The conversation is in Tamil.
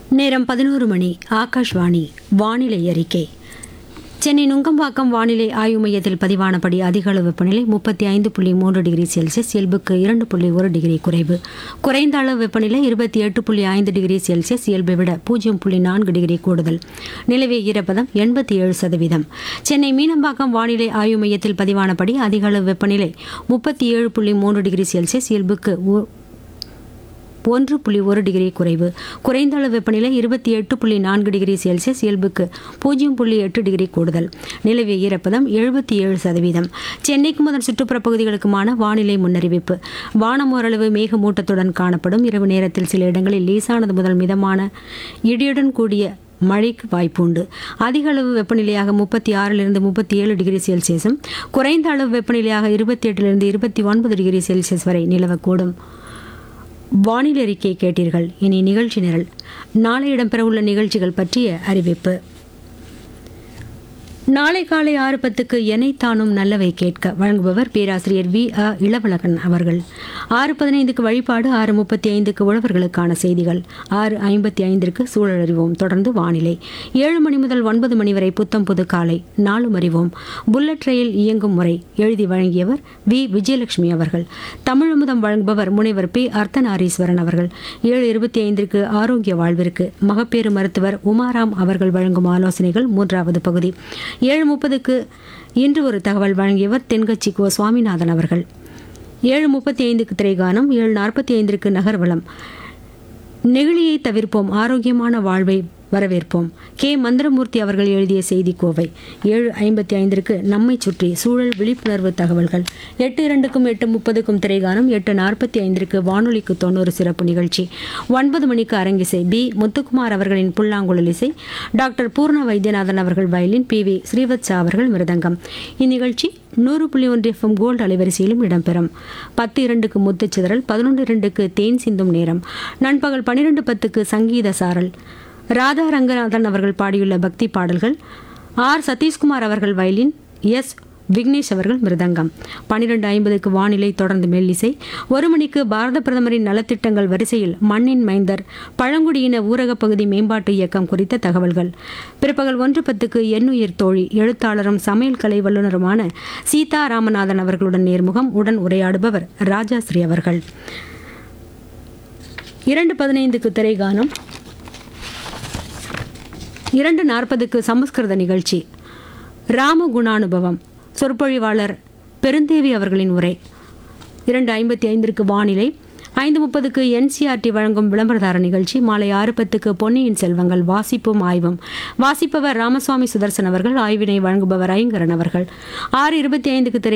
நேரம் பதினோரு மணி ஆகாஷ்வாணி வானிலை அறிக்கை சென்னை நுங்கம்பாக்கம் வானிலை ஆய்வு மையத்தில் பதிவானபடி அதிக அளவு வெப்பநிலை முப்பத்தி ஐந்து புள்ளி மூன்று டிகிரி செல்சியஸ் இயல்புக்கு இரண்டு புள்ளி ஒரு டிகிரி குறைவு குறைந்த அளவு வெப்பநிலை இருபத்தி எட்டு புள்ளி ஐந்து டிகிரி செல்சியஸ் இயல்பை விட பூஜ்ஜியம் புள்ளி நான்கு டிகிரி கூடுதல் நிலவிய ஈரப்பதம் எண்பத்தி ஏழு சதவீதம் சென்னை மீனம்பாக்கம் வானிலை ஆய்வு மையத்தில் பதிவானபடி அதிக அளவு வெப்பநிலை முப்பத்தி ஏழு புள்ளி மூன்று டிகிரி செல்சியஸ் இயல்புக்கு ஒ- ஒன்று புள்ளி ஒரு டிகிரி குறைவு குறைந்த அளவு வெப்பநிலை இருபத்தி எட்டு புள்ளி நான்கு டிகிரி செல்சியஸ் இயல்புக்கு பூஜ்ஜியம் புள்ளி எட்டு டிகிரி கூடுதல் நிலவிய ஈரப்பதம் எழுபத்தி ஏழு சதவீதம் சென்னைக்கும் அதன் சுற்றுப்புற பகுதிகளுக்குமான வானிலை முன்னறிவிப்பு வானம் ஓரளவு மேகமூட்டத்துடன் காணப்படும் இரவு நேரத்தில் சில இடங்களில் லேசானது முதல் மிதமான இடியுடன் கூடிய மழைக்கு வாய்ப்பு உண்டு அதிக அளவு வெப்பநிலையாக முப்பத்தி ஆறிலிருந்து முப்பத்தி ஏழு டிகிரி செல்சியஸும் குறைந்த அளவு வெப்பநிலையாக இருபத்தி எட்டிலிருந்து இருபத்தி ஒன்பது டிகிரி செல்சியஸ் வரை நிலவக்கூடும் வானிலை அறிக்கை கேட்டீர்கள் இனி நிகழ்ச்சி நிரல் நாளை இடம்பெறவுள்ள நிகழ்ச்சிகள் பற்றிய அறிவிப்பு நாளை காலை ஆறு பத்துக்கு எனைத்தானும் நல்லவை கேட்க வழங்குபவர் பேராசிரியர் வி அ இளவழகன் அவர்கள் ஆறு பதினைந்துக்கு வழிபாடு ஆறு முப்பத்தி ஐந்துக்கு உழவர்களுக்கான செய்திகள் ஆறு ஐம்பத்தி ஐந்திற்கு சூழல் அறிவோம் தொடர்ந்து வானிலை ஏழு மணி முதல் ஒன்பது மணி வரை புத்தம் புது காலை நாளும் அறிவோம் புல்லட் ரயில் இயங்கும் முறை எழுதி வழங்கியவர் வி விஜயலட்சுமி அவர்கள் தமிழமுதம் வழங்குபவர் முனைவர் பி அர்த்தநாரீஸ்வரன் அவர்கள் ஏழு இருபத்தி ஐந்திற்கு ஆரோக்கிய வாழ்விற்கு மகப்பேறு மருத்துவர் உமாராம் அவர்கள் வழங்கும் ஆலோசனைகள் மூன்றாவது பகுதி ஏழு முப்பதுக்கு இன்று ஒரு தகவல் வழங்கியவர் தென்கட்சி கோ சுவாமிநாதன் அவர்கள் ஏழு முப்பத்தி ஐந்துக்கு திரைகானம் ஏழு நாற்பத்தி ஐந்திற்கு நகர்வலம் நெகிழியை தவிர்ப்போம் ஆரோக்கியமான வாழ்வை வரவேற்போம் கே மந்திரமூர்த்தி அவர்கள் எழுதிய செய்தி கோவை ஏழு ஐம்பத்தி ஐந்திற்கு நம்மை சுற்றி சூழல் விழிப்புணர்வு தகவல்கள் எட்டு இரண்டுக்கும் எட்டு முப்பதுக்கும் திரைகானம் எட்டு நாற்பத்தி ஐந்திற்கு வானொலிக்கு தொண்ணூறு சிறப்பு நிகழ்ச்சி ஒன்பது மணிக்கு அரங்கிசை பி முத்துக்குமார் அவர்களின் புல்லாங்குழல் இசை டாக்டர் பூர்ண வைத்தியநாதன் அவர்கள் வயலின் பி வி ஸ்ரீவத்சா அவர்கள் மிருதங்கம் இந்நிகழ்ச்சி நூறு புள்ளி ஒன்று எஃப்எம் கோல்டு அலைவரிசையிலும் இடம்பெறும் பத்து இரண்டுக்கு முத்துச்சிதறல் பதினொன்று இரண்டுக்கு தேன் சிந்தும் நேரம் நண்பகல் பன்னிரெண்டு பத்துக்கு சங்கீத சாரல் ராதா ரங்கநாதன் அவர்கள் பாடியுள்ள பக்தி பாடல்கள் ஆர் சதீஷ்குமார் அவர்கள் வயலின் எஸ் விக்னேஷ் அவர்கள் மிருதங்கம் பன்னிரெண்டு ஐம்பதுக்கு வானிலை தொடர்ந்து மெல்லிசை ஒரு மணிக்கு பாரத பிரதமரின் நலத்திட்டங்கள் வரிசையில் மண்ணின் மைந்தர் பழங்குடியின ஊரகப் பகுதி மேம்பாட்டு இயக்கம் குறித்த தகவல்கள் பிற்பகல் ஒன்று பத்துக்கு எண்ணுயிர் தோழி எழுத்தாளரும் சமையல் கலை வல்லுநருமான சீதா ராமநாதன் அவர்களுடன் நேர்முகம் உடன் உரையாடுபவர் ராஜாஸ்ரீ அவர்கள் இரண்டு பதினைந்துக்கு திரைகானம் இரண்டு நாற்பதுக்கு சமஸ்கிருத நிகழ்ச்சி ராமகுணானுபவம் சொற்பொழிவாளர் பெருந்தேவி அவர்களின் உரை இரண்டு ஐம்பத்தி ஐந்திற்கு வானிலை ஐந்து முப்பதுக்கு என்சிஆர்டி வழங்கும் விளம்பரதார நிகழ்ச்சி மாலை ஆறு பத்துக்கு பொன்னியின் செல்வங்கள் வாசிப்பும் ஆய்வும் வாசிப்பவர் ராமசுவாமி சுதர்சன் அவர்கள் ஆய்வினை வழங்குபவர் ஐங்கரன் அவர்கள் ஆறு இருபத்தி ஐந்துக்கு திரை